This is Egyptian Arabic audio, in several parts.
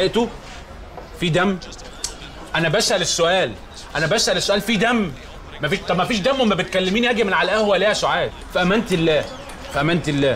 لقيته في دم انا بسال السؤال انا بسال السؤال في دم مفيش طب مفيش دم وما بتكلميني اجي من على القهوه ليه يا سعاد في امانه الله في امانه الله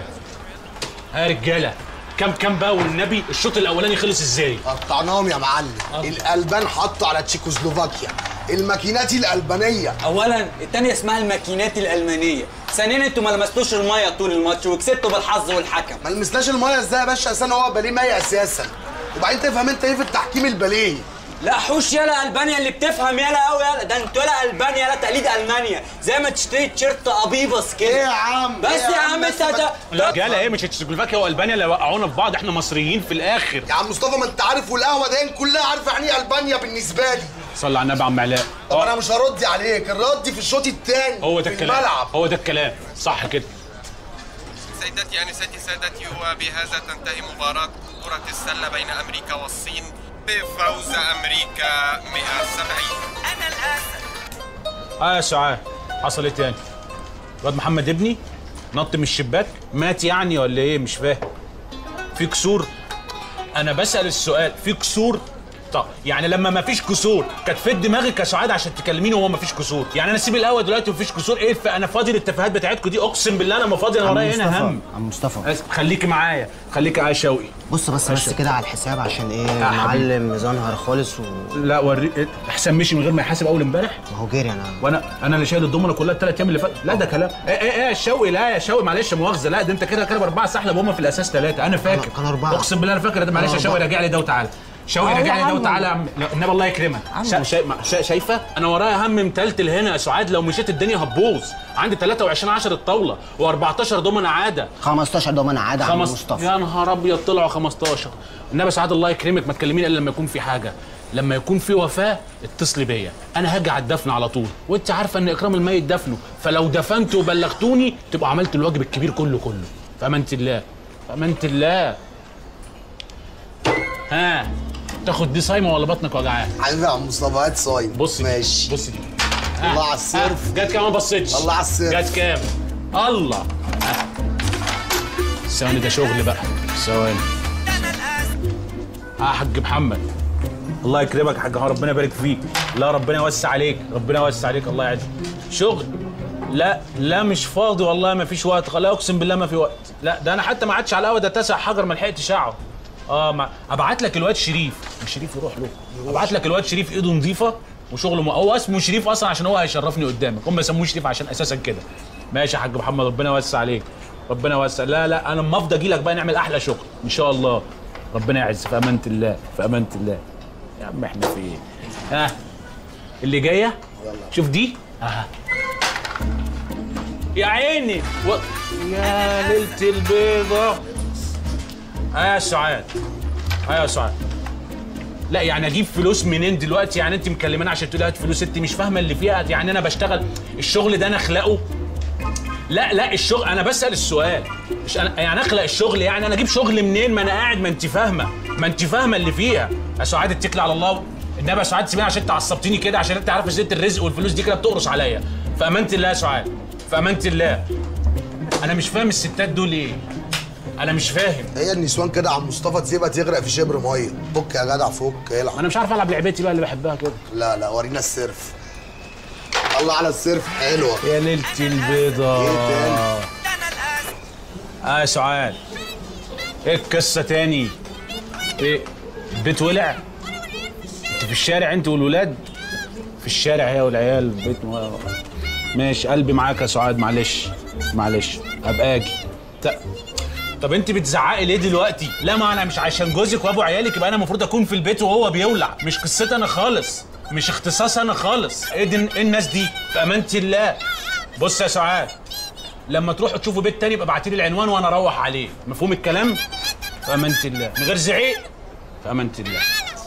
ها يا رجاله كم كم بقى والنبي الشوط الاولاني خلص ازاي قطعناهم يا معلم الالبان حطوا على تشيكوسلوفاكيا الماكينات الالبانيه اولا الثانيه اسمها الماكينات الالمانيه ثانيا انتوا ما لمستوش الميه طول الماتش وكسبتوا بالحظ والحكم ما لمسناش المايه ازاي يا باشا اساسا هو باليه ميه اساسا وبعدين تفهم انت ايه في التحكيم الباليه لا حوش يالا البانيا اللي بتفهم يالا قوي يالا ده انتوا يالا البانيا يالا تقليد المانيا زي ما تشتري تيشيرت ابيبس كده ايه يا عم بس إيه يا عم بس انت ما- ده رجاله ايه مش تشيكوسلوفاكيا والبانيا اللي وقعونا في بعض احنا مصريين في الاخر يا عم مصطفى ما انت عارف والقهوه دي كلها عارفه يعني ايه البانيا بالنسبه لي صلى على النبي يا عم علاء طب انا مش هرد عليك الرد في الشوط الثاني هو ده في الكلام الملعب هو ده الكلام صح كده سيداتي أنساتي سادتي وبهذا تنتهي مباراة كرة السلة بين أمريكا والصين بفوز أمريكا 170 أنا الأسد اه يا سعاد حصل ايه تاني الواد محمد ابني نط من الشباك مات يعني ولا ايه مش فاهم في كسور انا بسال السؤال في كسور طب يعني لما ما فيش كسور كانت في دماغك يا سعاد عشان تكلميني وهو ما فيش كسور يعني انا اسيب القهوه دلوقتي ومفيش كسور ايه ف- انا فاضي للتفاهات بتاعتكم دي اقسم بالله انا ما فاضي انا ورايا هنا هم عم مصطفى أس- خليكي معايا خليكي معايا شوقي بص بس بس كده على الحساب عشان ايه حبيبي. معلم ميزانهر خالص و... لا وري حسام مشي من غير ما يحاسب اول امبارح ما هو جري انا وانا انا اللي شايل الضمنه كلها الثلاث ايام اللي فاتوا لا ده كلام ايه ايه ايه يا شوقي لا يا شوقي معلش مؤاخذه لا ده انت كده كده باربعه سحلب وهم في الاساس ثلاثه انا فاكر كانوا أربعة. اقسم بالله انا فاكر ده معلش يا كانوا شوقي أربعة. راجع لي ده وتعالى شوقي أهو راجع لي يا ده عم. وتعالى يا عم لا، النبي الله يكرمك شا... شا... ما- شا... شايفه انا ورايا هم متلتل هنا يا سعاد لو مشيت الدنيا هتبوظ عندي 23 10 الطاوله و14 ضمنه عاده 15 ضمان عادة عم خمس مصطفى يا نهار ابيض طلعوا 15 النبي سعاد الله يكرمك ما تكلميني الا لما يكون في حاجه لما يكون في وفاه اتصلي بيا انا هاجي على الدفن على طول وانت عارفه ان اكرام الميت دفنه فلو دفنته وبلغتوني تبقوا عملت الواجب الكبير كله كله في امانه الله في امانه الله ها تاخد دي صايمه ولا بطنك وجعان حبيبي يا عم مصطفى هات صايم بص دي ماشي بص دي الله على السيرف جت كام ما بصيتش الله على السيرف. جت كام الله ها. ثواني ده شغل بقى ثواني أنا الأسد اه حاج محمد الله يكرمك يا حاج ربنا يبارك فيك لا ربنا يوسع عليك ربنا يوسع عليك الله يعزك شغل لا لا مش فاضي والله ما فيش وقت لا اقسم بالله ما في وقت لا ده انا حتى ما عادش على القهوه ده تسع حجر ما لحقتش اقعد اه ما ابعت لك الواد شريف مش شريف يروح له ابعت لك الواد شريف ايده نظيفه وشغله م... هو اسمه شريف اصلا عشان هو هيشرفني قدامك هم يسموه شريف عشان اساسا كده ماشي يا حاج محمد ربنا يوسع عليك ربنا يوسع لا لا انا اما افضى اجي لك بقى نعمل احلى شغل ان شاء الله ربنا يعز في امانه الله في امانه الله يا عم احنا في ايه ها اللي جايه شوف دي ها يا عيني و... يا ليله البيضه ها يا سعاد ها يا سعاد لا يعني اجيب فلوس منين دلوقتي يعني انت مكلماني عشان تقولي هات فلوس انت مش فاهمه اللي فيها يعني انا بشتغل الشغل ده انا اخلقه لا لا الشغل انا بسال السؤال مش انا يعني اخلق الشغل يعني انا اجيب شغل منين ما انا قاعد ما انت فاهمه ما انت فاهمه اللي فيها يا سعاد اتكلي على الله النبي يا سعاد سيبيني عشان انت عصبتيني كده عشان انت عارفه زيت الرزق والفلوس دي كده بتقرص عليا في امانه الله يا سعاد في امانه الله انا مش فاهم الستات دول ايه انا مش فاهم هي النسوان كده يا عم مصطفى تسيبها تغرق في شبر ميه فك يا جدع فك العب انا مش عارف العب لعبتي بقى اللي بحبها كده لا لا ورينا السيرف الله على السيرف حلوه يا ليله البيضه ايه تاني أنا الأسد اه يا سعاد ايه القصه تاني ايه البيت ولع انت في الشارع انت والولاد في الشارع هي والعيال البيت و... ماشي قلبي معاك يا سعاد معلش معلش هبقى اجي ت- طب انت بتزعقي ليه دلوقتي لا ما انا مش عشان جوزك وابو عيالك يبقى انا المفروض اكون في البيت وهو بيولع مش قصتي انا خالص مش اختصاص انا خالص ايه, دي ايه الناس دي في امانه الله بص يا سعاد لما تروحوا تشوفوا بيت تاني يبقى ابعتي لي العنوان وانا اروح عليه مفهوم الكلام في امانه الله من غير زعيق في امانه الله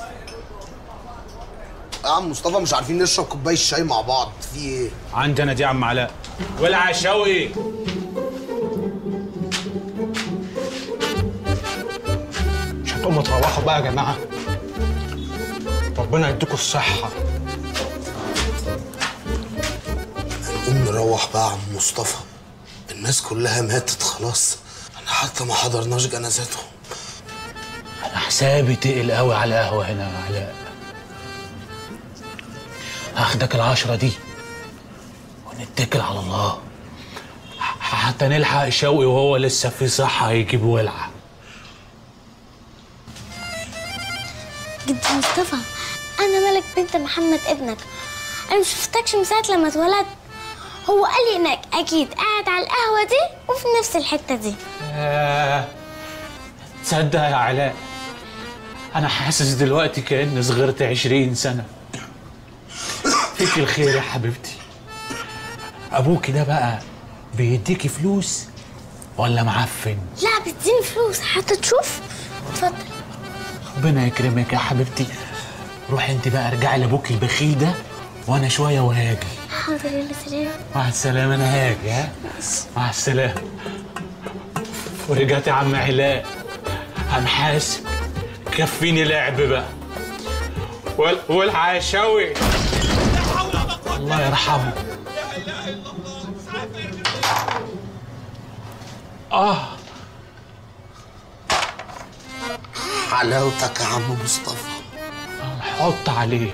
يا عم مصطفى مش عارفين نشرب كوبايه شاي مع بعض في ايه عندي انا دي يا عم علاء ولع شوقي مش هتقوموا تروحوا بقى يا جماعه ربنا يديكم الصحه نقوم نروح بقى يا عم مصطفى الناس كلها ماتت خلاص احنا حتى ما حضرناش جنازتهم حسابي تقل قوي على قهوة هنا يا علاء هاخدك العشرة دي ونتكل على الله ح- حتى نلحق شوقي وهو لسه في صحة يجيب ولعة جد مصطفى انا ملك بنت محمد ابنك انا مش شفتكش من ساعه لما اتولدت هو قال لي انك اكيد قاعد على القهوه دي وفي نفس الحته دي آه، تصدق يا علاء أنا حاسس دلوقتي كأني صغرت عشرين سنة فيك الخير يا حبيبتي أبوكي ده بقى بيديكي فلوس ولا معفن لا بتديني فلوس حتى تشوف اتفضل ربنا يكرمك يا حبيبتي روحي انت بقى ارجعي لابوكي البخيل ده وانا شويه وهاجي حاضر يلا سلام مع السلامه انا هاجي ها مع السلامه ورجعت يا عم علاء هنحاسب كفيني لعب بقى وال- والعشاوي الله يرحمه اه حلاوتك يا عم مصطفى حط عليه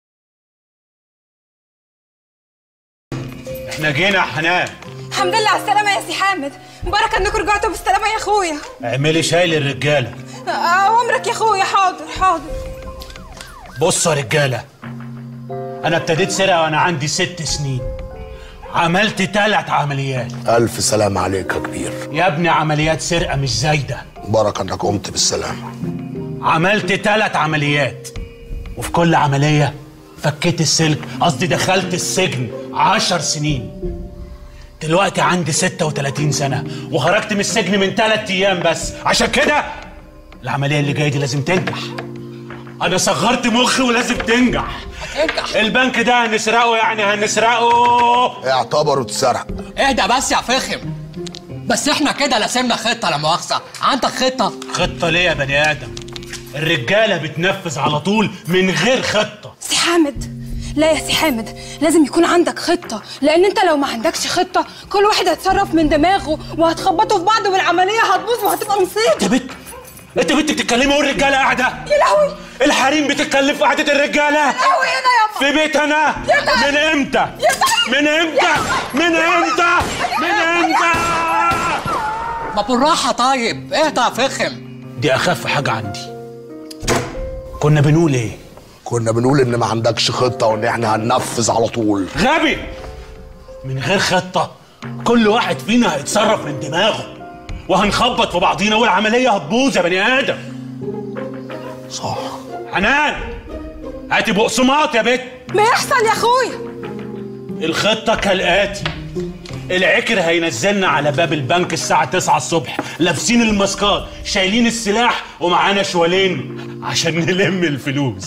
احنا جينا يا حنان الحمد لله على السلامة يا سي حامد مبارك انكم رجعتوا بالسلامة يا اخويا اعملي شاي للرجاله اوامرك يا اخويا حاضر حاضر بصوا يا رجاله انا ابتديت سرقه وانا عندي ست سنين عملت ثلاث عمليات الف سلام عليك يا كبير يا ابني عمليات سرقه مش زايده بركه انك قمت بالسلامه عملت ثلاث عمليات وفي كل عمليه فكيت السلك قصدي دخلت السجن عشر سنين دلوقتي عندي 36 سنة وخرجت من السجن من ثلاث أيام بس عشان كده العملية اللي جاية دي لازم تنجح أنا صغرت مخي ولازم تنجح هتنجح البنك ده هنسرقه يعني هنسرقه اعتبره اتسرق اهدى بس يا فخم بس احنا كده لازمنا خطة لا مؤاخذة عندك خطة خطة ليه يا بني آدم الرجالة بتنفذ على طول من غير خطة سي حامد لا يا سي حامد لازم يكون عندك خطة لأن أنت لو ما عندكش خطة كل واحد هيتصرف من دماغه وهتخبطوا في بعض والعملية هتبوظ وهتبقى مصيبة انت بت انت بنت بتتكلمي والرجالة قاعدة يا لهوي الحريم بتتكلم في قعدة الرجالة لهوي أنا يابا في بيت انا يا تعال. من امتى يا تعال. من امتى من امتى من امتى ما بالراحة طيب اهدى يا فخم دي اخف حاجة عندي كنا بنقول ايه كنا بنقول ان ما عندكش خطه وان احنا هننفذ على طول غبي من غير خطة كل واحد فينا هيتصرف من دماغه وهنخبط في بعضينا والعملية هتبوظ يا بني آدم صح حنان هاتي بقسماط يا بت ما يحصل يا أخويا الخطة كالآتي العكر هينزلنا على باب البنك الساعة 9 الصبح لابسين الماسكات شايلين السلاح ومعانا شوالين عشان نلم الفلوس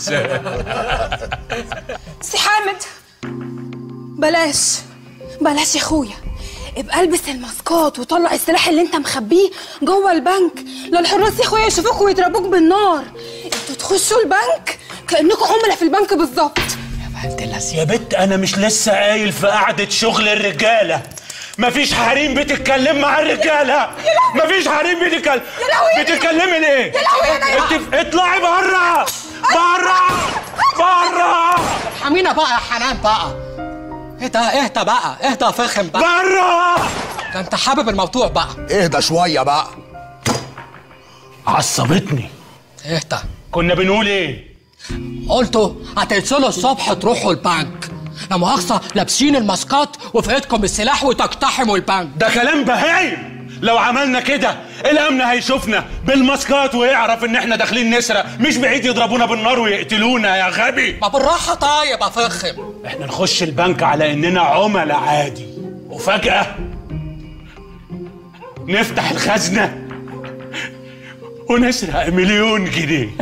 سي حامد بلاش بلاش يا اخويا ابقى البس الماسكات وطلع السلاح اللي انت مخبيه جوه البنك لا الحراس يا اخويا يشوفوك ويضربوك بالنار انتوا تخشوا البنك كانكم عملاء في البنك بالظبط بنت اللذيذ يا بت أنا مش لسه قايل في قعدة شغل الرجالة مفيش حريم بتتكلم مع الرجالة مفيش حريم بتتكلم يا لهوي يا بتتكلمي ليه؟ يا لهوي يا نايمة. انت اطلعي بره بره بره حمينا بقى يا حنان بقى اهدى اهدى بقى اهدى يا فخم بقى بره ده انت حابب الموضوع بقى اهدى شويه بقى عصبتني اهدى كنا بنقول ايه؟ قلتوا هتنزلوا الصبح تروحوا البنك لا مؤاخذة لابسين الماسكات وفي ايدكم السلاح وتقتحموا البنك ده كلام بهايم لو عملنا كده الامن هيشوفنا بالماسكات ويعرف ان احنا داخلين نسرق مش بعيد يضربونا بالنار ويقتلونا يا غبي ما بالراحة طيب يا فخم احنا نخش البنك على اننا عملاء عادي وفجأة نفتح الخزنة ونسرق مليون جنيه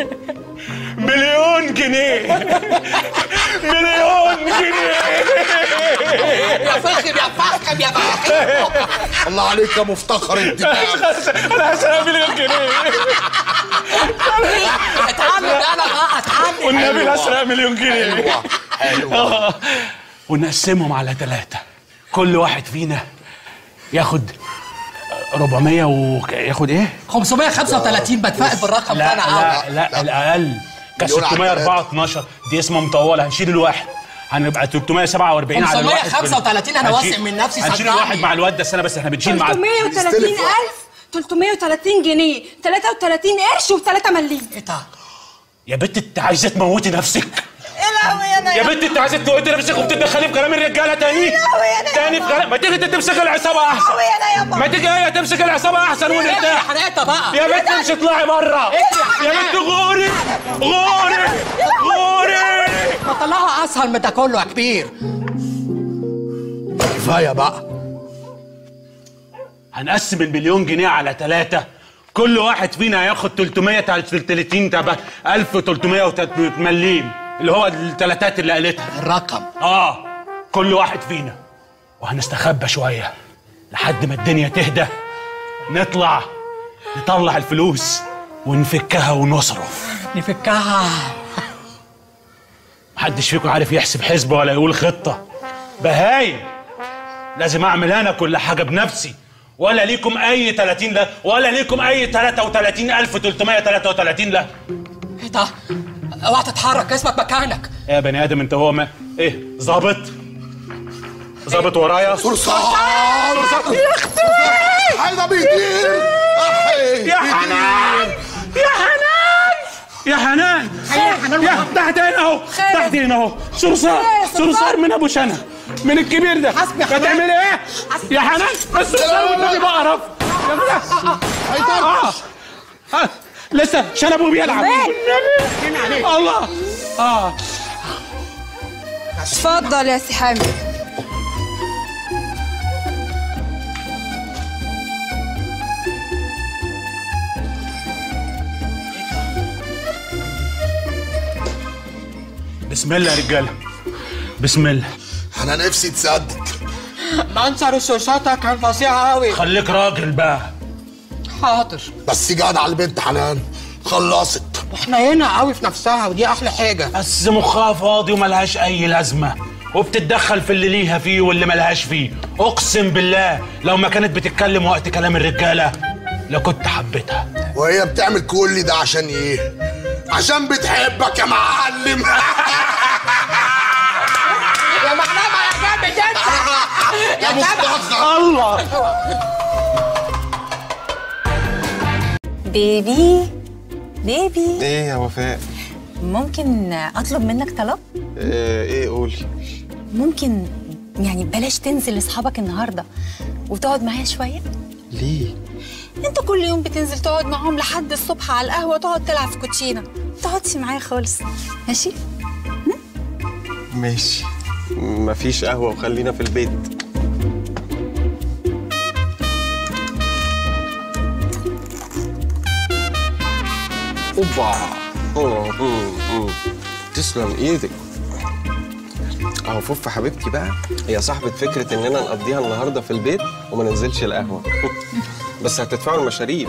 مليون جنيه مليون جنيه يا فخم يا فخم يا فخم الله عليك يا مفتخر الدماغ انا هسرق مليون جنيه اتعلم انا بقى اتعلم والنبي لا اسرق مليون جنيه حلوه حلوه آه. ونقسمهم على ثلاثة كل واحد فينا ياخد 400 وياخد ايه 535 بتفائل بالرقم ده لا انا عارف لا لا الاقل كان مليون على 604 12 دي اسمها مطوله هنشيل الواحد هنبقى 347 على الواحد 535 أنا هنشيل- واثق من نفسي، هنشيل صدقني. الواحد مع الواد ده السنه بس احنا بنشيل مع 330000 330 جنيه 33 قرش و3 مليم ايه ده يا بنت انت عايزه تموتي نفسك يا لهوي انا يا بنت انت عايزه تموتي نفسك وبتدخلي في كلام الرجاله تاني تاني في كلام ما تيجي انت تمسك العصابه احسن انا يابا ما تيجي هي تمسك العصابه احسن ايه يا ونرتاح حناته بقى يا بنت مش اطلعي بره يا بنت غوري غوري غوري ما طلعها اسهل من ده كله يا كبير كفايه بقى هنقسم المليون جنيه على ثلاثة كل واحد فينا هياخد 330 تبع 1300 مليم اللي هو الثلاثات اللي قالتها الرقم اه كل واحد فينا وهنستخبى شوية لحد ما الدنيا تهدى نطلع نطلع الفلوس ونفكها ونصرف نفكها محدش فيكم عارف يحسب حسبة ولا يقول خطة بهايم لازم اعمل انا كل حاجة بنفسي ولا ليكم اي 30 لا ولا ليكم اي 33333 لا ايه ده اوعى تتحرك اسمك مكانك يا بني ادم انت هو ما ايه ظابط ظابط ورايا صرصار هيدا بيطير أحي. يا حنان يا حنان يا حنان يا تحت هنا اهو تحت هنا اهو صرصار صرصار من ابو شنب من الكبير ده حسبي يا حنان. هتعمل ايه يا حنان بس صرصار والنبي بقرف يا بلا آه. آه. لسه شنبه بيلعب والنبي. الله اه اتفضل يا سي حامد بسم الله يا رجاله بسم الله انا نفسي تصدق منظر الصوصات كان فظيع قوي خليك راجل بقى حاضر بس جدع البنت حنان خلصت احنا هنا قوي في نفسها ودي احلى حاجه بس مخها فاضي وملهاش اي لازمه وبتتدخل في اللي ليها فيه واللي ملهاش فيه اقسم بالله لو ما كانت بتتكلم وقت كلام الرجاله لكنت حبيتها وهي بتعمل كل ده عشان ايه عشان بتحبك يا معلم يا معلمه يا جامد انت يا مصطفى الله بيبي بيبي ايه يا وفاء ممكن اطلب منك طلب آه ايه قولي ممكن يعني بلاش تنزل لاصحابك النهارده وتقعد معايا شويه ليه انت كل يوم بتنزل تقعد معاهم لحد الصبح على القهوه تقعد تلعب في كوتشينه ما تقعدش معايا خالص ماشي ماشي مفيش قهوة وخلينا في البيت اوبا أوه، مم، مم. تسلم ايدك اهو فوف حبيبتي بقى هي صاحبة فكرة اننا نقضيها النهارده في البيت وما ننزلش القهوة بس هتدفعوا المشاريب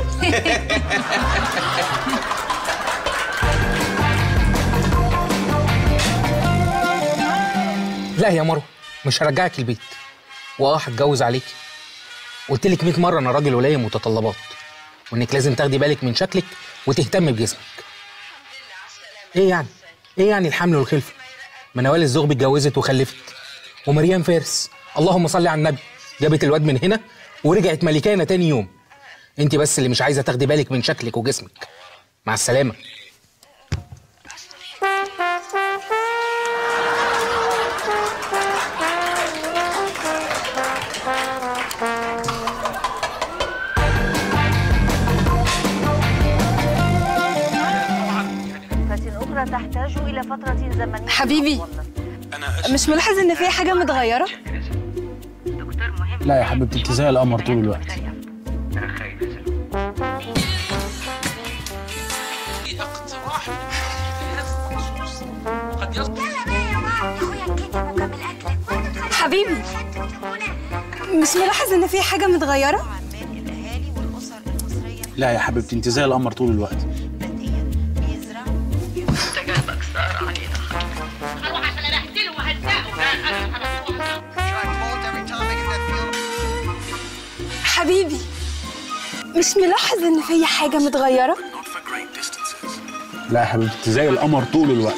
لا يا مروه مش هرجعك البيت واه هتجوز عليكي قلت لك 100 مره انا راجل ولاية متطلبات وانك لازم تاخدي بالك من شكلك وتهتمي بجسمك ايه يعني ايه يعني الحمل والخلفه ما نوال الزغبي اتجوزت وخلفت ومريم فارس اللهم صل على النبي جابت الواد من هنا ورجعت ملكانه تاني يوم انت بس اللي مش عايزه تاخدي بالك من شكلك وجسمك مع السلامه أخرى تحتاج إلى فترة زمنية حبيبي مش ملاحظ ان في حاجه متغيره لا يا حبيبتي انت زي القمر طول الوقت حبيبي مش ملاحظ ان في حاجه متغيره لا يا حبيبتي انت زي القمر طول الوقت حبيبي مش ملاحظ ان في حاجه متغيره لا يا حبيبتي انت زي القمر طول الوقت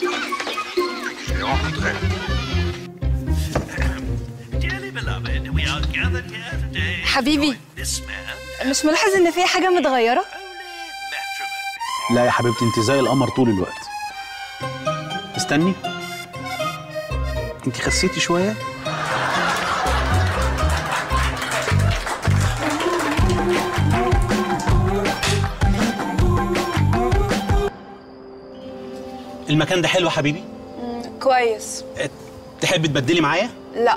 حبيبي مش ملاحظ ان في حاجه متغيره لا يا حبيبتي انت زي القمر طول الوقت استني انت خسيتي شويه المكان ده حلو يا حبيبي كويس تحب تبدلي معايا لا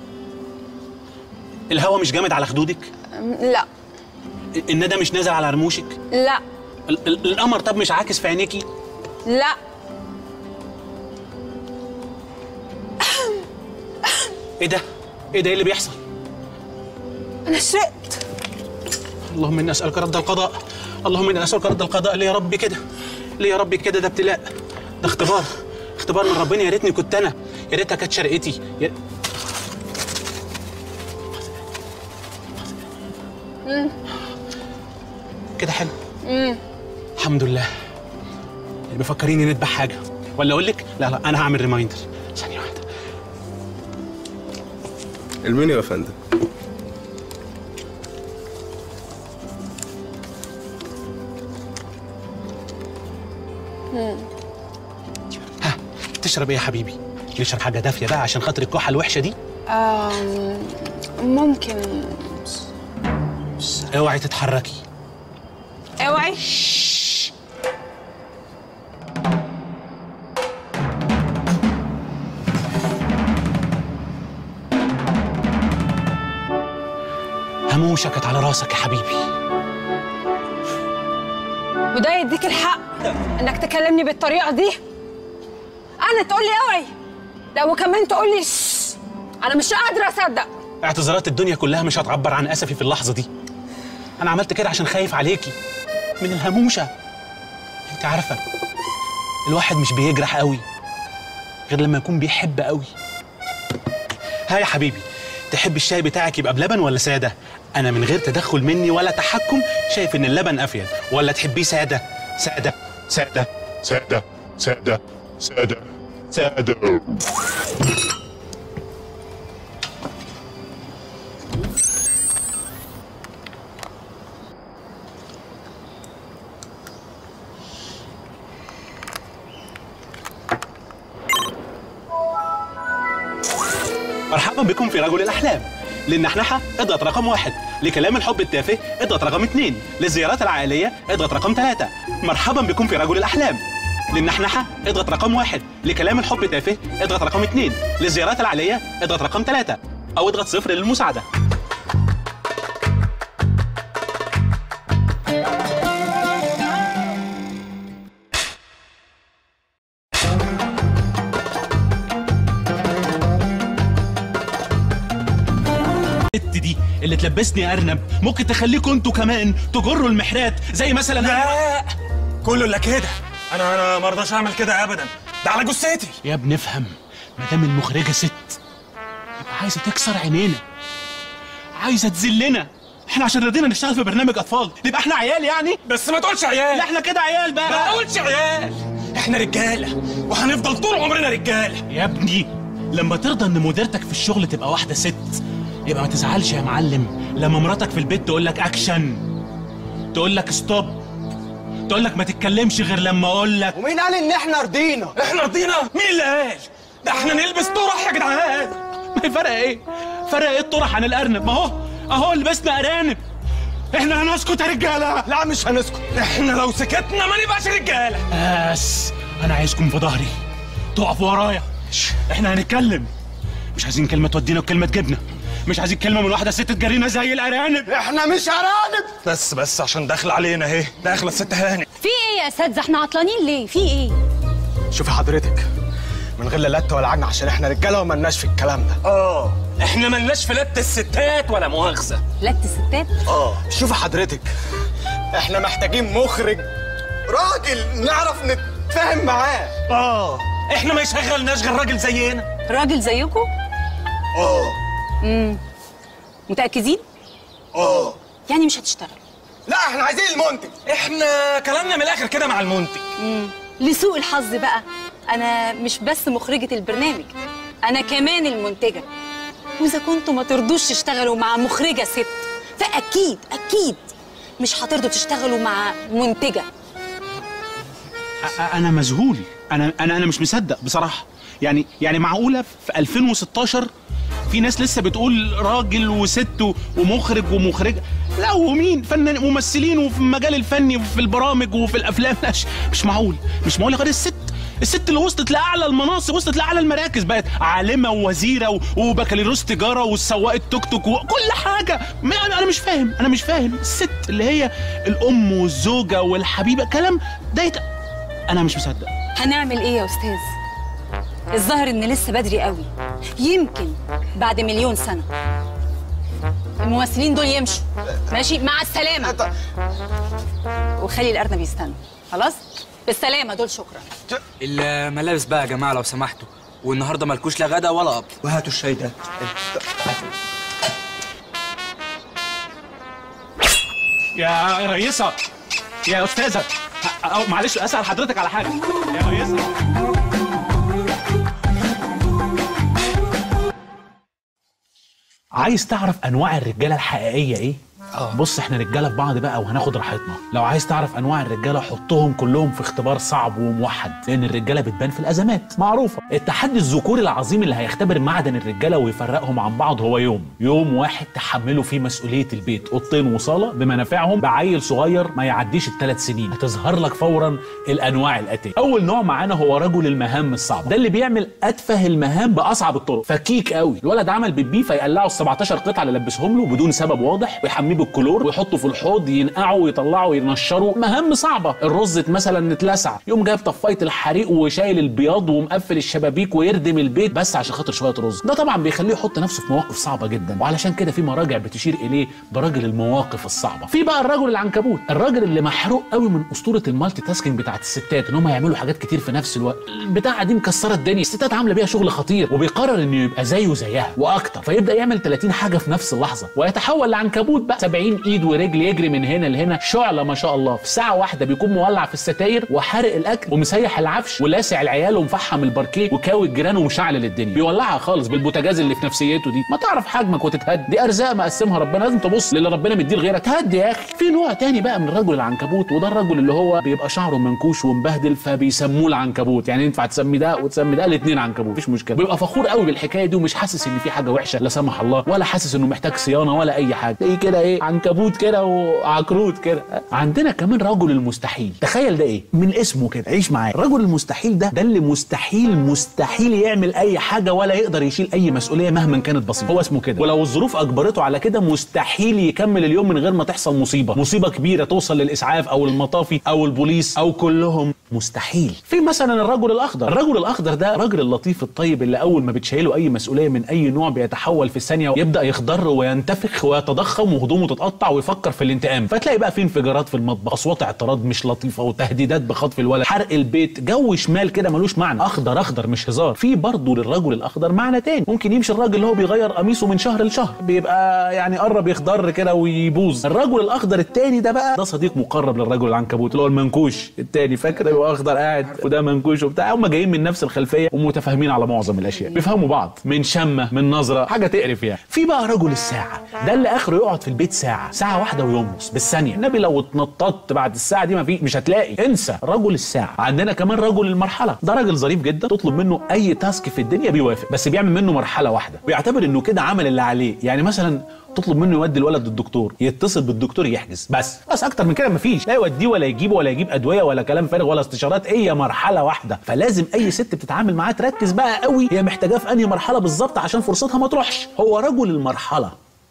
الهوا مش جامد على خدودك لا الندى مش نازل على رموشك لا ال- ال- القمر طب مش عاكس في عينيكي لا ايه ده ايه ده ايه اللي بيحصل انا شرقت اللهم اني اسالك رد القضاء اللهم اني اسالك رد القضاء ليه يا ربي كده ليه يا ربي كده ده ابتلاء ده اختبار اختبار من ربنا يا ريتني كنت انا يا ريتها كانت شرقتي يا... مم. كده حلو مم. الحمد لله اللي بيفكريني نذبح حاجه ولا اقول لك لا لا انا هعمل ريمايندر ثانيه واحده المنيو يا فندم مم. تشرب ايه يا حبيبي نشرب حاجه دافيه بقى عشان خاطر الكحه الوحشه دي آم، ممكن اوعي تتحركي اوعي هموشة كانت على راسك يا حبيبي وده يديك الحق انك تكلمني بالطريقه دي انا تقول لي اوعي لا وكمان تقول لي شش. انا مش قادره اصدق اعتذارات الدنيا كلها مش هتعبر عن اسفي في اللحظه دي انا عملت كده عشان خايف عليكي من الهموشه انت عارفه الواحد مش بيجرح قوي غير لما يكون بيحب قوي ها يا حبيبي تحب الشاي بتاعك يبقى بلبن ولا ساده انا من غير تدخل مني ولا تحكم شايف ان اللبن افيد ولا تحبيه ساده ساده ساده ساده ساده ساده ساده مرحبا بكم في رجل الأحلام للنحنحة اضغط رقم واحد لكلام الحب التافه اضغط رقم اثنين للزيارات العائلية اضغط رقم ثلاثة مرحبا بكم في رجل الأحلام للنحنحة اضغط رقم واحد لكلام الحب التافه اضغط رقم اثنين للزيارات العائلية اضغط رقم ثلاثة أو اضغط صفر للمساعدة الست دي اللي تلبسني ارنب ممكن تخليكم انتوا كمان تجروا المحرات زي مثلا لا كله الا كده انا انا ما ارضاش اعمل كده ابدا ده على جثتي يا ابني افهم ما دام المخرجه ست يبقى عايزه تكسر عينينا عايزه تذلنا احنا عشان رضينا نشتغل في برنامج اطفال نبقى احنا عيال يعني بس ما تقولش عيال لا احنا كده عيال بقى ما تقولش عيال احنا رجاله وهنفضل طول عمرنا رجاله يا ابني لما ترضى ان مديرتك في الشغل تبقى واحده ست يبقى ما تزعلش يا معلم لما مراتك في البيت تقول لك اكشن تقول لك ستوب تقول لك ما تتكلمش غير لما اقول لك ومين قال ان احنا رضينا احنا رضينا مين اللي قال ده احنا نلبس طرح يا جدعان ما هي فرق ايه فرق ايه الطرح عن الارنب ما هو اهو لبسنا ارانب احنا هنسكت يا رجاله لا مش هنسكت احنا لو سكتنا ما نبقاش رجاله بس انا عايزكم في ظهري تقفوا ورايا احنا هنتكلم مش عايزين كلمه تودينا وكلمه تجيبنا مش عايزين كلمه من واحده ست تجرينا زي الارانب احنا مش ارانب بس بس عشان داخل علينا اهي داخله الست هاني في ايه يا اساتذه احنا عطلانين ليه في ايه شوفي حضرتك من غير لا لت ولا عجن عشان احنا رجاله وملناش في الكلام ده اه احنا ملناش في لت الستات ولا مؤاخذه لت الستات اه شوفي حضرتك احنا محتاجين مخرج راجل نعرف نتفاهم معاه اه احنا ما يشغلناش غير راجل زينا راجل زيكم اه امم متاكدين اه يعني مش هتشتغل لا احنا عايزين المنتج احنا كلامنا من الاخر كده مع المنتج مم. لسوء الحظ بقى انا مش بس مخرجة البرنامج انا كمان المنتجة واذا كنتوا ما ترضوش تشتغلوا مع مخرجة ست فاكيد اكيد مش هترضوا تشتغلوا مع منتجة أ- انا مذهول انا انا انا مش مصدق بصراحه يعني يعني معقوله في 2016 في ناس لسه بتقول راجل وست و- ومخرج ومخرجه لا ومين فنان ممثلين وفي المجال الفني وفي البرامج وفي الافلام لا مش- مش معقول مش معقول غير الست الست اللي وصلت لاعلى المناصب وصلت لاعلى المراكز بقت عالمه ووزيره و- وبكالوريوس تجاره والسواق التوك توك وكل حاجه ما انا أنا مش فاهم انا مش فاهم الست اللي هي الام والزوجه والحبيبه كلام ده يت... انا مش مصدق هنعمل ايه يا استاذ الظاهر ان لسه بدري قوي يمكن بعد مليون سنة الممثلين دول يمشوا ماشي مع السلامة وخلي الأرنب يستنى خلاص بالسلامة دول شكرا الملابس بقى يا جماعه لو سمحتوا والنهارده مالكوش لا غدا ولا قبض وهاتوا الشاي ده يا رئيسة يا أستاذة ه- أو معلش أسأل حضرتك على حاجة يا رئيسة عايز تعرف انواع الرجاله الحقيقيه ايه بص احنا رجاله في بعض بقى وهناخد راحتنا لو عايز تعرف انواع الرجاله حطهم كلهم في اختبار صعب وموحد لان الرجاله بتبان في الازمات معروفه التحدي الذكوري العظيم اللي هيختبر معدن الرجاله ويفرقهم عن بعض هو يوم يوم واحد تحملوا فيه مسؤوليه البيت اوضتين وصاله بمنافعهم بعيل صغير ما يعديش الثلاث سنين هتظهر لك فورا الانواع الاتيه اول نوع معانا هو رجل المهام الصعبه ده اللي بيعمل اتفه المهام باصعب الطرق فكيك قوي الولد عمل بيبي فيقلعوا ال 17 قطعه اللي لبسهم له بدون سبب واضح ويحميه بالكلور ويحطه في الحوض ينقعه ويطلعه وينشره مهام صعبه الرز مثلا اتلسع يقوم جايب طفايه الحريق وشايل البياض ومقفل الشبابيك ويردم البيت بس عشان خاطر شويه رز ده طبعا بيخليه يحط نفسه في مواقف صعبه جدا وعلشان كده في مراجع بتشير اليه برجل المواقف الصعبه في بقى الرجل العنكبوت الراجل اللي محروق قوي من اسطوره المالتي تاسكينج بتاعت الستات ان هم يعملوا حاجات كتير في نفس الوقت البتاعه دي مكسره الدنيا الستات عامله بيها شغل خطير وبيقرر انه يبقى زيه زيها واكتر فيبدا يعمل 30 حاجه في نفس اللحظه ويتحول لعنكبوت بقى 70 ايد ورجل يجري من هنا لهنا شعله ما شاء الله في ساعه واحده بيكون مولع في الستاير وحارق الاكل ومسيح العفش ولاسع العيال ومفحم الباركيه وكاوي الجيران ومشعل الدنيا بيولعها خالص بالبوتاجاز اللي في نفسيته دي ما تعرف حجمك وتتهد دي ارزاق مقسمها ربنا لازم تبص للي ربنا مديه لغيرك هدي يا اخي في نوع تاني بقى من الرجل العنكبوت وده الرجل اللي هو بيبقى شعره منكوش ومبهدل فبيسموه العنكبوت يعني ينفع تسمي ده وتسمي ده الاثنين عنكبوت مفيش مشكله بيبقى فخور قوي بالحكايه دي ومش حاسس ان في حاجه وحشه لا سمح الله ولا حاسس انه محتاج صيانه ولا اي حاجه تلاقيه كده ايه عنكبوت كده وعكروت كده عندنا كمان رجل المستحيل تخيل ده ايه من اسمه كده عيش معايا الرجل المستحيل ده ده اللي مستحيل مستحيل يعمل اي حاجه ولا يقدر يشيل اي مسؤوليه مهما كانت بسيطه هو اسمه كده ولو الظروف اجبرته على كده مستحيل يكمل اليوم من غير ما تحصل مصيبه مصيبه كبيره توصل للاسعاف او المطافي او البوليس او كلهم مستحيل في مثلا الرجل الاخضر الرجل الاخضر ده الراجل اللطيف الطيب اللي اول ما بتشيله اي مسؤوليه من اي نوع بيتحول في ثانيه ويبدا يخضر وينتفخ ويتضخم وهدومه تتقطع ويفكر في الانتقام فتلاقي بقى في انفجارات في المطبخ اصوات اعتراض مش لطيفه وتهديدات بخطف الولد حرق البيت جو شمال كده ملوش معنى اخضر اخضر مش هزار في برضه للرجل الاخضر معنى تاني ممكن يمشي الراجل اللي هو بيغير قميصه من شهر لشهر بيبقى يعني قرب يخضر كده ويبوظ الرجل الاخضر التاني ده بقى ده صديق مقرب للرجل العنكبوت اللي هو المنكوش التاني فاكر يبقى اخضر قاعد وده منكوش وبتاع هم جايين من نفس الخلفيه ومتفاهمين على معظم الاشياء بيفهموا بعض من شمه من نظره حاجه تقرف يعني في بقى رجل الساعه ده اللي اخره يقعد في البيت ساعه ساعه واحده وينقص بالثانيه النبي لو اتنططت بعد الساعه دي ما في مش هتلاقي انسى رجل الساعه عندنا كمان رجل المرحله ده راجل ظريف جدا تطلب منه اي تاسك في الدنيا بيوافق بس بيعمل منه مرحله واحده ويعتبر انه كده عمل اللي عليه يعني مثلا تطلب منه يودي الولد للدكتور يتصل بالدكتور يحجز بس بس اكتر من كده مفيش لا يوديه ولا يجيبه ولا يجيب ادويه ولا كلام فارغ ولا استشارات هي مرحله واحده فلازم اي ست بتتعامل معاه تركز بقى قوي هي محتاجاه في انهي مرحله بالظبط عشان فرصتها ما تروحش هو رجل المرحله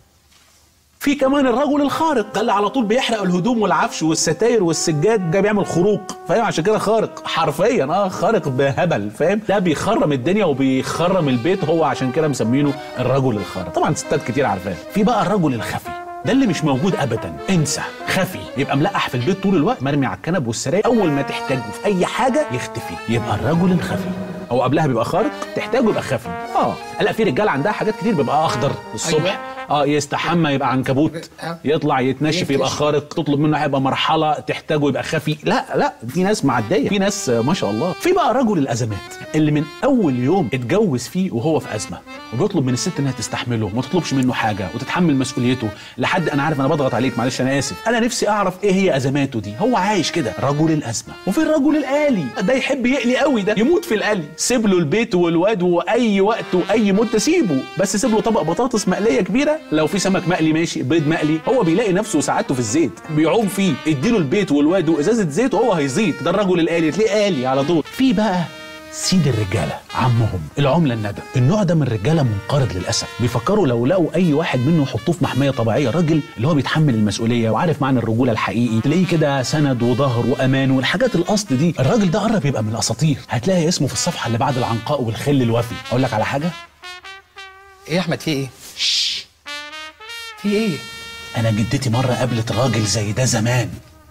في كمان الرجل الخارق ده اللي على طول بيحرق الهدوم والعفش والستاير والسجاد ده بيعمل خروق فاهم عشان كده خارق حرفيا اه خارق بهبل فاهم ده بيخرم الدنيا وبيخرم البيت هو عشان كده مسمينه الرجل الخارق طبعا ستات كتير عارفاه في بقى الرجل الخفي ده اللي مش موجود ابدا انسى خفي يبقى ملقح في البيت طول الوقت مرمي على الكنب والسراير اول ما تحتاجه في اي حاجه يختفي يبقى الرجل الخفي او قبلها بيبقى خارق تحتاجه يبقى خفي اه لا في رجاله عندها حاجات كتير بيبقى اخضر الصبح أيوة. اه يستحمى يبقى عنكبوت يطلع يتنشف يبقى خارق تطلب منه هيبقى مرحله تحتاجه يبقى خفي لا لا في ناس معديه في ناس آه، ما شاء الله في بقى رجل الازمات اللي من اول يوم اتجوز فيه وهو في ازمه وبيطلب من الست انها تستحمله وما تطلبش منه حاجه وتتحمل مسؤوليته لحد انا عارف انا بضغط عليك معلش انا اسف انا نفسي اعرف ايه هي ازماته دي هو عايش كده رجل الازمه وفي الرجل الالي ده يحب يقلي قوي ده يموت في القلي سيب له البيت والواد واي وقت واي مده سيبه بس سيب له طبق بطاطس مقليه كبيره لو في سمك مقلي ماشي بيض مقلي هو بيلاقي نفسه وسعادته في الزيت بيعوم فيه اديله البيت والواد وازازه زيت وهو هيزيط ده الرجل الالي تلاقيه الي على طول في بقى سيد الرجاله عمهم العمله الندى النوع ده من الرجاله منقرض للاسف بيفكروا لو لقوا اي واحد منه يحطوه في محميه طبيعيه راجل اللي هو بيتحمل المسؤوليه وعارف معنى الرجوله الحقيقي تلاقيه كده سند وظهر وامان والحاجات الاصل دي الراجل ده قرب يبقى من الاساطير هتلاقي اسمه في الصفحه اللي بعد العنقاء والخل الوفي اقول لك على حاجه ايه يا احمد في ايه في ايه انا جدتي مره قابلت راجل زي ده زمان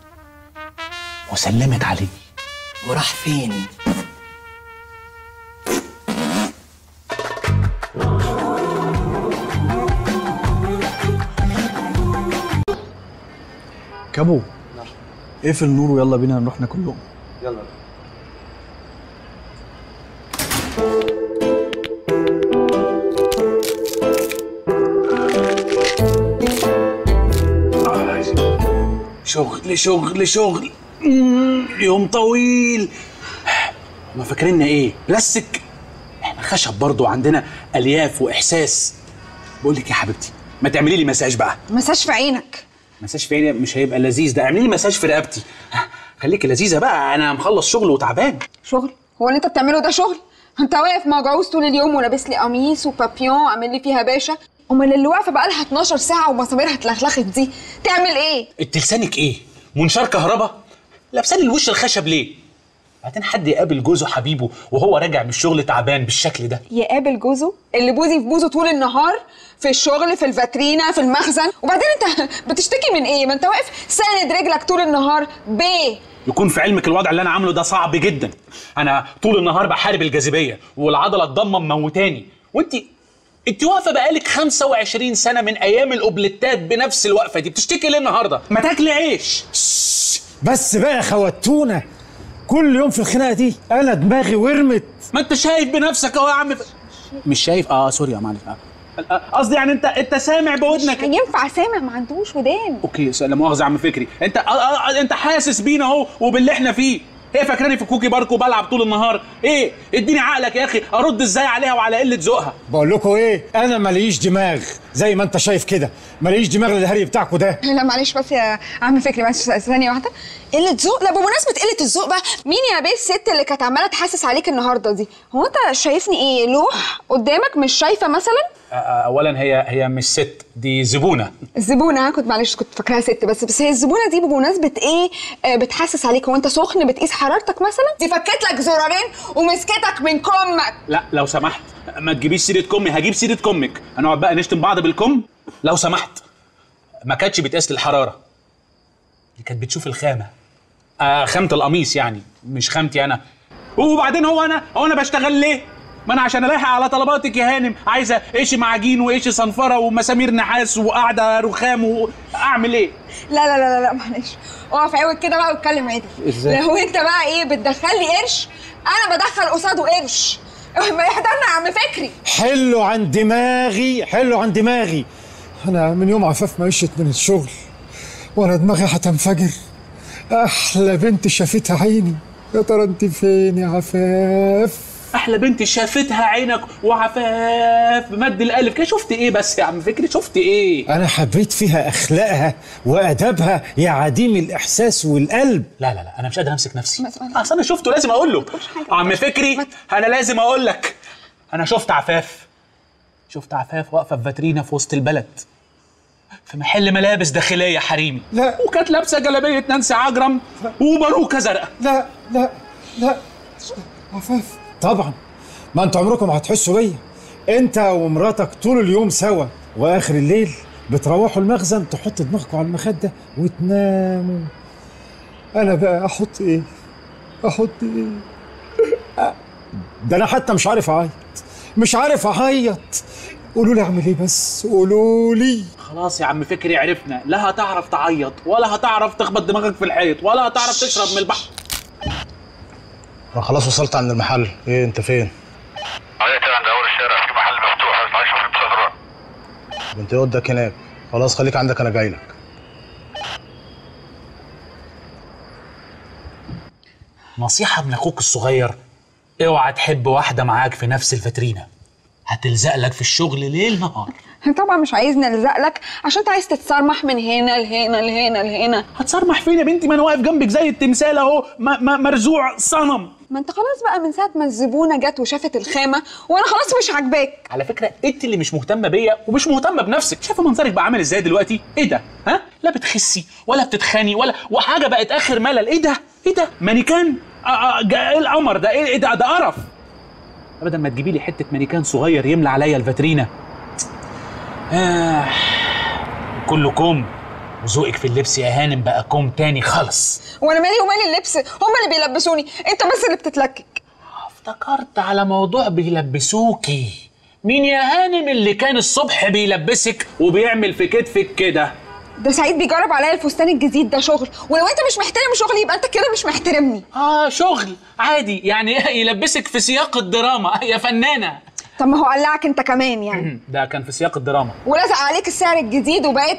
وسلمت عليه وراح فين كابو اقفل النور ويلا بينا نروح ناكل لقمه يلا شغل شغل شغل مم، يوم طويل ما فاكريننا ايه بلاستيك احنا خشب برضو عندنا الياف واحساس بقول لك يا حبيبتي ما تعملي لي مساج بقى مساج في عينك مساج في عيني مش هيبقى لذيذ ده اعملي لي مساج في رقبتي خليكي لذيذه بقى انا مخلص شغل وتعبان شغل هو اللي انت بتعمله ده شغل انت واقف مجعوز طول اليوم ولابس لي قميص وبابيون عامل لي فيها باشا امال اللي واقفه بقى لها 12 ساعه ومساميرها اتلخلخت دي تعمل ايه انت لسانك ايه منشار كهرباء لابسه لي الوش الخشب ليه بعدين حد يقابل جوزه حبيبه وهو راجع من الشغل تعبان بالشكل ده يقابل جوزه اللي بوزي في بوزه طول النهار في الشغل في الفاترينا في المخزن وبعدين انت بتشتكي من ايه ما انت واقف ساند رجلك طول النهار بيه يكون في علمك الوضع اللي انا عامله ده صعب جدا انا طول النهار بحارب الجاذبيه والعضله الضمه مموتاني وانت انت واقفه بقالك 25 سنه من ايام الاوبليتات بنفس الوقفه دي بتشتكي ليه النهارده ما تاكلي عيش بس بقى يا خوتونا كل يوم في الخناقه دي انا دماغي ورمت ما انت شايف بنفسك اهو يا عم مش شايف اه سوري يا معلش آه. قصدي يعني انت انت سامع بودنك ينفع سامع ما عندوش ودان اوكي س- لا مؤاخذه يا عم فكري انت آه آه انت حاسس بينا اهو وباللي احنا فيه هي فاكراني في كوكي بارك وبلعب طول النهار ايه اديني عقلك يا اخي ارد ازاي عليها وعلى قله ذوقها بقول لكم ايه انا ماليش دماغ زي ما انت شايف كده ماليش دماغ للهري بتاعكم ده لا معلش بس يا عم فكري بس ثانية واحدة قلة ذوق لا بمناسبة قلة الذوق بقى مين يا بيه الست اللي كانت عمالة تحسس عليك النهاردة دي هو انت شايفني ايه لوح قدامك مش شايفة مثلا آه، آه، اولا هي هي مش ست دي زبونه الزبونة أنا كنت معلش كنت فاكراها ست بس بس هي الزبونة دي بمناسبة ايه آه، بتحسس عليك هو انت سخن بتقيس حرارتك مثلا دي فكت لك زرارين ومسكتك من كمك لا لو سمحت ما تجيبيش سيره كمي هجيب سيره كمك هنقعد بقى نشتم بعض بالكم لو سمحت ما كانتش بتقيس لي الحراره دي كانت بتشوف الخامه آه خامه القميص يعني مش خامتي انا وبعدين هو انا هو انا بشتغل ليه ما انا عشان الاحق على طلباتك يا هانم عايزه ايش معجين وايش صنفره ومسامير نحاس وقاعده رخام واعمل ايه لا لا لا لا, لا معلش اقف عوج كده بقى واتكلم عادي إزاي؟ لو انت بقى ايه بتدخل لي قرش انا بدخل قصاده قرش ما يحضرنا يا عم فكري حلوا عن دماغي حلوا عن دماغي انا من يوم عفاف ما مشيت من الشغل وانا دماغي هتنفجر احلى بنت شافتها عيني يا ترى انت فين يا عفاف احلى بنت شافتها عينك وعفاف بمد الالف كده شفت ايه بس يا عم فكري شفت ايه انا حبيت فيها اخلاقها وادبها يا عديم الاحساس والقلب لا لا لا انا مش قادر امسك نفسي اصل انا شفته لازم اقول له عم فكري انا لازم اقول لك انا شفت عفاف شفت عفاف واقفه في فاترينا في وسط البلد في محل ملابس داخليه حريمي لا وكانت لابسه جلابيه نانسي عجرم وباروكه زرقاء لا لا لا عفاف طبعا ما انتوا عمركم هتحسوا بيا انت ومراتك طول اليوم سوا واخر الليل بتروحوا المخزن تحطوا دماغكم على المخده وتناموا انا بقى احط ايه احط ايه ده انا حتى مش عارف اعيط مش عارف اعيط قولوا لي اعمل ايه بس قولوا لي خلاص يا عم فكري عرفنا لا هتعرف تعيط ولا هتعرف تخبط دماغك في الحيط ولا هتعرف تشرب من البحر انا خلاص وصلت عند المحل ايه انت فين عيط عند اول الشارع في محل مفتوح عايز اشوف المسافر بنت قدك هناك خلاص خليك عندك انا جاي لك نصيحة من أخوك الصغير اوعى تحب واحدة معاك في نفس الفترينة هتلزق لك في الشغل ليل نهار طبعا مش عايزني الزق لك عشان انت عايز تتصرمح من هنا لهنا لهنا لهنا هتصرمح فين يا بنتي ما انا واقف جنبك زي التمثال اهو م- م- مرزوع صنم ما انت خلاص بقى من ساعه ما الزبونه جت وشافت الخامه وانا خلاص مش عاجباك على فكرة انت اللي مش مهتمة بيا ومش مهتمة بنفسك شايفة منظرك بقى عامل ازاي دلوقتي ايه ده ها لا بتخسي ولا بتتخني ولا وحاجة بقت اخر ملل ايه ده ايه ده مانيكان آه آه جا- ايه القمر ده ايه إيه ده ده قرف ابدا ما تجيبي لي حتة مانيكان صغير يملى عليا الفاترينا آه كله كوم وذوقك في اللبس يا هانم بقى كوم تاني خالص وانا مالي ومال اللبس هم اللي بيلبسوني انت بس اللي بتتلكك افتكرت على موضوع بيلبسوكي مين يا هانم اللي كان الصبح بيلبسك وبيعمل في كتفك كده ده سعيد بيجرب عليا الفستان الجديد ده شغل ولو انت مش محترم شغلي يبقى انت كده مش محترمني اه شغل عادي يعني يلبسك في سياق الدراما يا فنانة طب ما هو قلعك انت كمان يعني ده كان في سياق الدراما ولزق عليك السعر الجديد وبقيت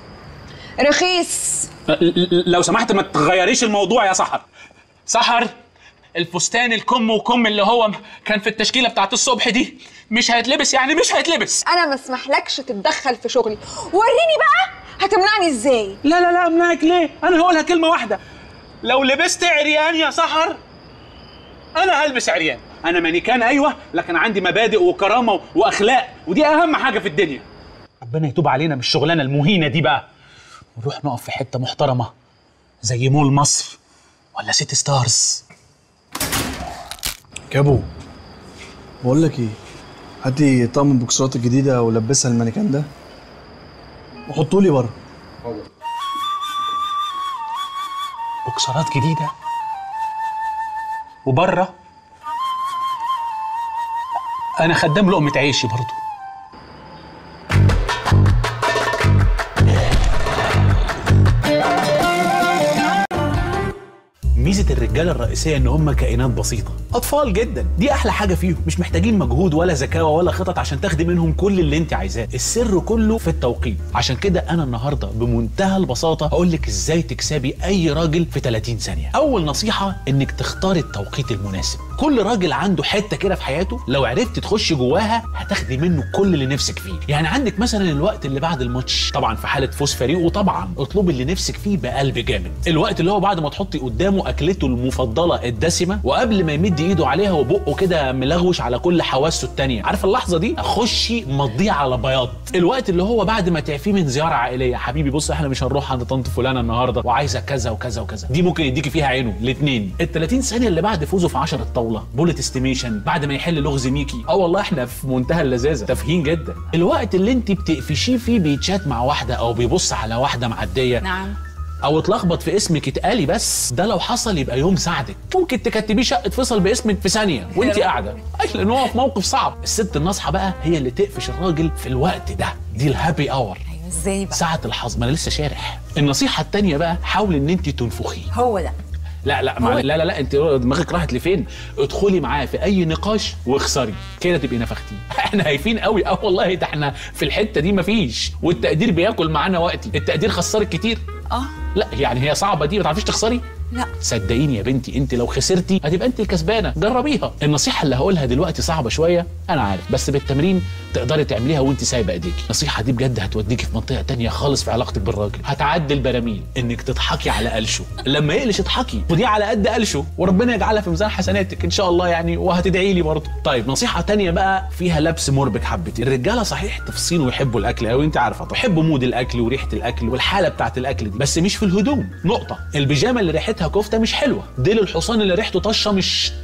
رخيص ل- ل- لو سمحت ما تغيريش الموضوع يا سحر سحر الفستان الكم وكم اللي هو م- كان في التشكيله بتاعت الصبح دي مش هيتلبس يعني مش هيتلبس انا ما اسمحلكش تتدخل في شغلي وريني بقى هتمنعني ازاي لا لا لا امنعك ليه انا هقولها كلمه واحده لو لبست عريان يا سحر انا هلبس عريان انا مانيكان ايوه لكن عندي مبادئ وكرامه واخلاق ودي اهم حاجه في الدنيا ربنا يتوب علينا بالشغلانه المهينه دي بقى ونروح نقف في حته محترمه زي مول مصر ولا سيتي ستارز كابو بقول لك ايه هاتي طقم البوكسرات الجديده ولبسها المانيكان ده وحطوا لي بره بوكسرات جديده وبره انا خدام لقمه عيشي برضو ميزه الرجاله الرئيسيه ان هم كائنات بسيطه اطفال جدا دي احلى حاجه فيهم مش محتاجين مجهود ولا ذكاوه ولا خطط عشان تاخدي منهم كل اللي انت عايزاه السر كله في التوقيت عشان كده انا النهارده بمنتهى البساطه هقول لك ازاي تكسبي اي راجل في 30 ثانيه اول نصيحه انك تختاري التوقيت المناسب كل راجل عنده حته كده في حياته لو عرفت تخشي جواها هتاخدي منه كل اللي نفسك فيه يعني عندك مثلا الوقت اللي بعد الماتش طبعا في حاله فوز فريقه طبعا اطلبي اللي نفسك فيه بقلب جامد الوقت اللي هو بعد ما تحطي قدامه اكلته المفضله الدسمه وقبل ما يمد ايده عليها وبقه كده ملغوش على كل حواسه التانية عارف اللحظه دي خشي مضيه على بياض الوقت اللي هو بعد ما تعفيه من زياره عائليه حبيبي بص احنا مش هنروح عند طنط فلانه النهارده وعايزه كذا وكذا وكذا دي ممكن يديكي فيها عينه الاثنين ال 30 ثانيه اللي بعد فوزه في 10 الطاوله بولت استيميشن بعد ما يحل لغز ميكي اه والله احنا في منتهى اللذاذه تافهين جدا الوقت اللي انت بتقفشيه فيه بيتشات مع واحده او بيبص على واحده معديه نعم او اتلخبط في اسمك اتقالي بس ده لو حصل يبقى يوم ساعدك ممكن تكتبيه شقه فصل باسمك في ثانيه وانت قاعده اي لان هو في موقف صعب الست الناصحه بقى هي اللي تقفش الراجل في الوقت ده دي الهابي اور ازاي بقى ساعه الحظ ما انا لسه شارح النصيحه التانية بقى حاولي ان انت تنفخيه هو ده لا لا مع... لا لا لا انت دماغك راحت لفين ادخلي معاه في اي نقاش واخسري كده تبقي نفختيه احنا هايفين قوي اه والله ده احنا في الحته دي مفيش والتقدير بياكل معانا وقتي التقدير خسرك كتير اه لا يعني هي صعبه دي ما تعرفيش تخسري لا صدقيني يا بنتي انت لو خسرتي هتبقى انت الكسبانه جربيها النصيحه اللي هقولها دلوقتي صعبه شويه انا عارف بس بالتمرين تقدري تعمليها وانت سايبه ايديكي النصيحه دي بجد هتوديكي في منطقه تانية خالص في علاقتك بالراجل هتعدي البراميل انك تضحكي على قلشه لما يقلش اضحكي ودي على قد قلشه وربنا يجعلها في ميزان حسناتك ان شاء الله يعني وهتدعي لي برضه طيب نصيحه تانية بقى فيها لبس مربك حبتين الرجاله صحيح تفصين ويحبوا الاكل قوي انت عارفه يحبوا مود الاكل وريحه الاكل والحاله بتاعت الاكل دي بس مش في الهدوم نقطه البيجامه اللي ريحتها كفته مش حلوه ديل الحصان اللي ريحته طشه مش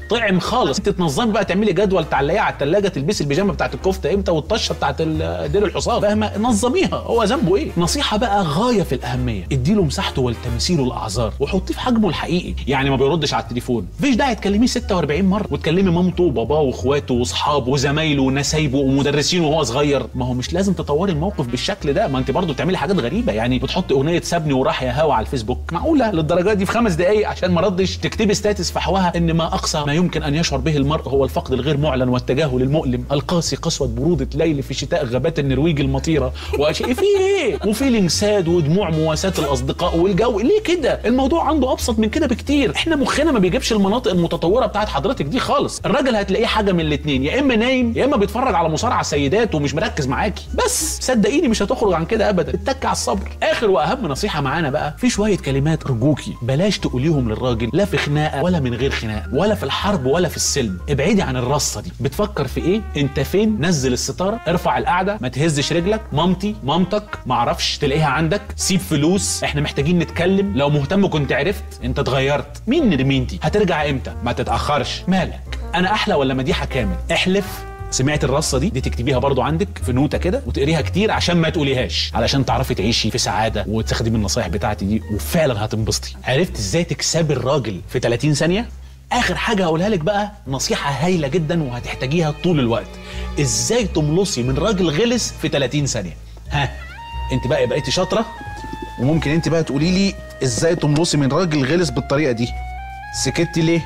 طعم خالص انت تنظمي بقى تعملي جدول تعلقيه على الثلاجه تلبسي البيجامه بتاعت الكفته امتى والطشه بتاعت ال- ديل الحصان فاهمه نظميها هو ذنبه ايه نصيحه بقى غايه في الاهميه اديله مساحته والتمسيله الاعذار وحطيه في حجمه الحقيقي يعني ما بيردش على التليفون مفيش داعي تكلميه 46 مره وتكلمي مامته وباباه واخواته واصحابه وزمايله ونسايبه ومدرسينه وهو صغير ما هو مش لازم تطوري الموقف بالشكل ده ما انت برضه بتعملي حاجات غريبه يعني بتحطي اغنيه سابني وراح يا هوا على الفيسبوك معقوله للدرجه دي في خمس دقائق عشان ما ردش تكتبي ستاتس في حواها ان ما اقصى ما يمكن ان يشعر به المرء هو الفقد الغير معلن والتجاهل المؤلم القاسي قسوه بروده ليل في شتاء غابات النرويج المطيره واشياء في ايه وفيلينج ساد ودموع مواساه الاصدقاء والجو ليه كده الموضوع عنده ابسط من كده بكتير احنا مخنا ما بيجيبش المناطق المتطوره بتاعت حضرتك دي خالص الراجل هتلاقيه حاجه من الاثنين يا اما نايم يا اما بيتفرج على مصارعه سيدات ومش مركز معاكي بس صدقيني مش هتخرج عن كده ابدا اتك على الصبر اخر واهم نصيحه معانا بقى في شويه كلمات ارجوكي بلاش تقوليهم للراجل لا في خناقه ولا من غير خناقه ولا في الحرب ولا في السلم ابعدي عن الرصه دي بتفكر في ايه انت فين نزل الستاره ارفع القعده ما تهزش رجلك مامتي مامتك معرفش تلاقيها عندك سيب فلوس احنا محتاجين نتكلم لو مهتم كنت عرفت انت اتغيرت مين نرمين دي هترجع امتى ما تتاخرش مالك انا احلى ولا مديحه كامل احلف سمعت الرصه دي دي تكتبيها برضو عندك في نوته كده وتقريها كتير عشان ما تقوليهاش علشان تعرفي تعيشي في سعاده وتستخدمي النصايح بتاعتي دي وفعلا هتنبسطي عرفت ازاي تكسبي الراجل في 30 ثانيه اخر حاجه هقولها لك بقى نصيحه هايله جدا وهتحتاجيها طول الوقت ازاي تملصي من راجل غلس في 30 ثانيه ها انت بقى بقيتي شاطره وممكن انت بقى تقولي لي ازاي تملصي من راجل غلس بالطريقه دي سكتي ليه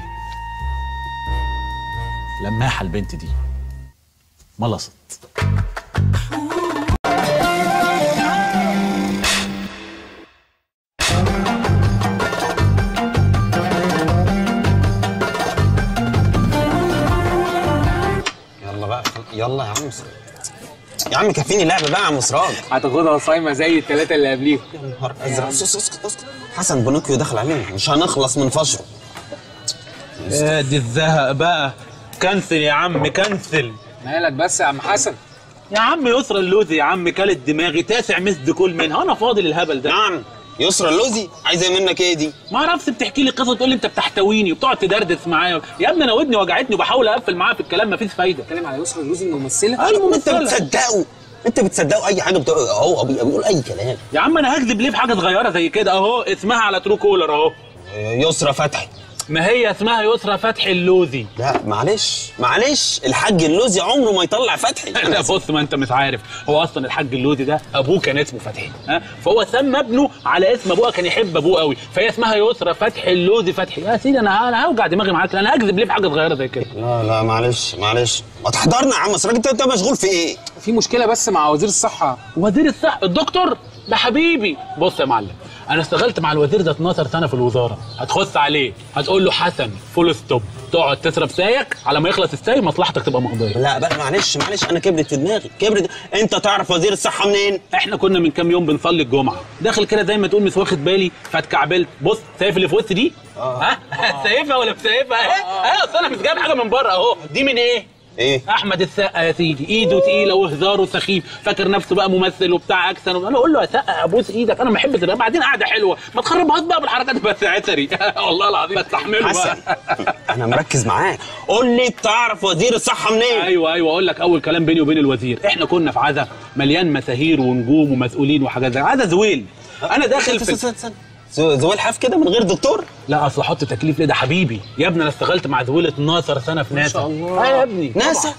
لماحه البنت دي ملصت يلا بقى يلا يا عم يا عم كفيني لعبه بقى يا عم سراج هتاخدها صايمه زي الثلاثه اللي قبليهم نهار ازرق اسكت اسكت اسكت حسن بونوكيو دخل علينا مش هنخلص من فشره يا دي الزهق بقى كنسل يا عم كنسل مالك بس يا عم حسن يا عم يسرى اللوزي يا عم كلت دماغي تاسع مسد كل منها انا فاضي للهبل ده نعم يسرى اللوزي عايزه منك ايه دي ما اعرفش بتحكي لي قصه تقول لي انت بتحتويني وبتقعد تدردس معايا يا ابني انا ودني وجعتني وبحاول اقفل معاها في الكلام مفيش فايده بتكلم على يسرا اللوزي الممثله انت بتصدقوا انت بتصدقوا اي حاجه بتقول اهو بي- بيقول اي كلام يا عم انا هكذب ليه في حاجه صغيره زي كده اهو اسمها على ترو كولر اهو يسرى فتحي ما هي اسمها يسرى فتحي اللوزي لا معلش معلش الحاج اللوزي عمره ما يطلع فتحي لا بص ما انت مش عارف هو اصلا الحاج اللوزي ده ابوه كان اسمه فتحي ها فهو سمى ابنه على اسم ابوه كان يحب ابوه قوي فهي اسمها يسرى فتحي اللوزي فتحي يا سيدي انا انا هوجع دماغي معاك انا هكذب ليه في حاجه صغيره زي كده لا لا معلش معلش ما تحضرنا يا عم سراج انت انت مشغول في ايه في مشكله بس مع وزير الصحه وزير الصحه الدكتور ده حبيبي بص يا معلم انا اشتغلت مع الوزير ده 12 سنه في الوزاره هتخص عليه هتقول له حسن فول ستوب تقعد تشرب سايك على ما يخلص الساي مصلحتك تبقى مقضيه لا بقى معلش معلش انا كبرت في دماغي كبرت انت تعرف وزير الصحه منين احنا كنا من كام يوم بنصلي الجمعه داخل كده زي ما تقول مش واخد بالي فاتكعبلت بص سايف اللي في وسط دي ها سايفها ولا مش سايفها اهي اهي اصل انا مش جايب حاجه من بره اهو دي من ايه ايه احمد السقا يا سيدي ايده تقيله وهزاره سخيف فاكر نفسه بقى ممثل وبتاع اكشن انا اقول له يا سقا ابوس ايدك انا ما بحبش ده بعدين قاعده حلوه ما تخربهاش بقى بالحركات بس عسري والله العظيم بستحمله حسن بقى انا مركز معاك قول لي تعرف وزير الصحه منين ايوه ايوه اقول لك اول كلام بيني وبين الوزير احنا كنا في عزا مليان مساهير ونجوم ومسؤولين وحاجات زي عزا زويل انا داخل في استنى استنى زويل حاف كده من غير دكتور لا اصل احط تكليف ليه ده حبيبي يا ابني انا اشتغلت مع زويل 12 سنه في ناسا الله. اه يا ابني ناسا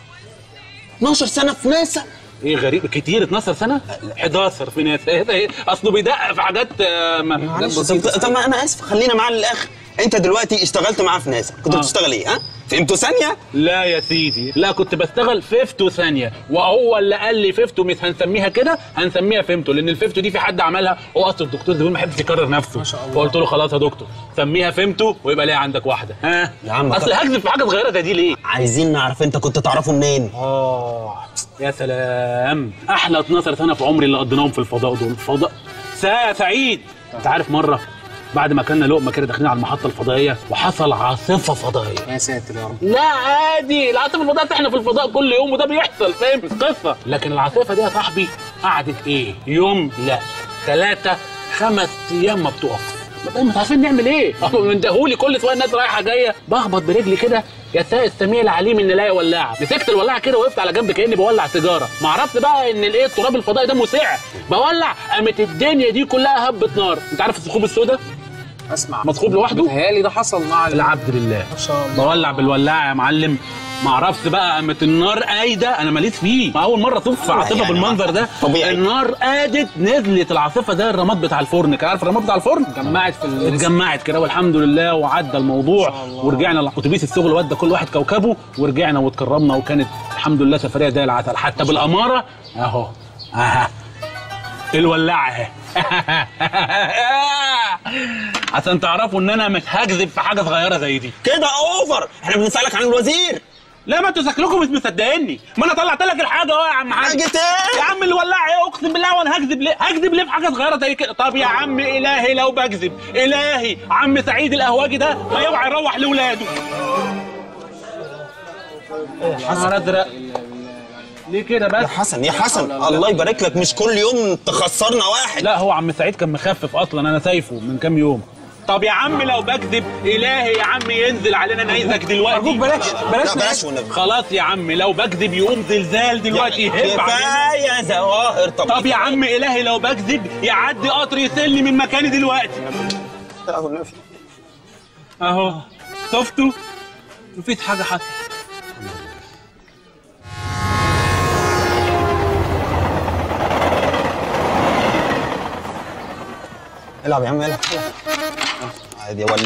12 سنه في ناسا ايه غريب كتير 12 سنه 11 في ناسا ايه ده ايه اصله بيدقق في حاجات آه، ما معلش طب طب ما انا اسف خلينا معاه للاخر انت دلوقتي اشتغلت معاه في ناسا كنت آه. بتشتغل ايه ها فهمتوا ثانيه لا يا سيدي لا كنت بشتغل فيفتو ثانيه وهو اللي قال لي فيفتو مش هنسميها كده هنسميها فيمتو لان الفيفتو دي في حد عملها هو اصل الدكتور زمان ما يحبش يكرر نفسه ما شاء الله فقلت له خلاص يا دكتور سميها فيمتو ويبقى ليها عندك واحده ها يا عم اصل طب- هكذب في حاجه صغيره زي دي ليه عايزين نعرف انت كنت تعرفه منين اه يا سلام احلى 12 سنه في عمري اللي قضيناهم في الفضاء دول الفضاء سا سعيد انت عارف مره بعد ما كنا لقمه كده داخلين على المحطه الفضائيه وحصل عاصفه فضائيه يا ساتر يا رب لا عادي العاصفه الفضائيه احنا في الفضاء كل يوم وده بيحصل فاهم مش قصه لكن العاصفه دي يا صاحبي قعدت ايه يوم لا ثلاثه خمس ايام ما بتقف مش عارفين نعمل ايه من دهولي كل شويه الناس رايحه جايه بخبط برجلي كده يا ساء السميع العليم ان الاقي ولاعه مسكت الولاعه كده وقفت على جنب كاني بولع سيجاره ما عرفت بقى ان الايه التراب الفضائي ده مسع بولع قامت الدنيا دي كلها هبه نار انت عارف الثقوب السوداء اسمع مصحوب لوحده بيتهيألي ده حصل مع العبد لله ما شاء الله بولع بالولاعه يا معلم ما عرفت بقى قامت النار قايده انا ماليش فيه ما اول مره اشوف عاصفه يعني بالمنظر ده طبيعي. النار قادت نزلت العاصفه ده الرماد بتاع الفرن كان عارف الرماد بتاع الفرن جمعت في ال- اتجمعت كده والحمد لله وعدى الموضوع ورجعنا الاتوبيس الشغل ودى كل واحد كوكبه ورجعنا واتكرمنا وكانت الحمد لله سفريه زي العسل حتى بالاماره اهو اها الولاعه اهي عشان تعرفوا ان انا مش هكذب في حاجه صغيره زي دي كده اوفر احنا بنسالك عن الوزير لا ما انتوا شكلكم مش مصدقيني ما انا طلعت لك الحاجه اهو يا عم حاج حاجة ايه؟ يا عم الولاعه ايه اقسم بالله وانا هكذب ليه هكذب ليه في حاجه صغيره زي كده طب يا عم الهي لو بكذب الهي عم سعيد القهواجي ده ما يوعى يروح لاولاده حسن ازرق ليه كده بس يا حسن يا حسن الله يبارك لك مش كل يوم تخسرنا واحد لا هو عم سعيد كان مخفف اصلا انا شايفه من كام يوم طب يا عم لو بكذب الهي يا عم ينزل علينا نيزك دلوقتي أرجوك بلاش بلاش لا بلاش والنبي خلاص يا عم لو بكذب يقوم زلزال دلوقتي يهب علينا كفايه ظواهر طب طب يا عم الهي لو بكذب يعدي قطر يسلني من مكاني دلوقتي اهو شفتوا مفيش حاجه حصلت العب يا عم العب عادي يا ولي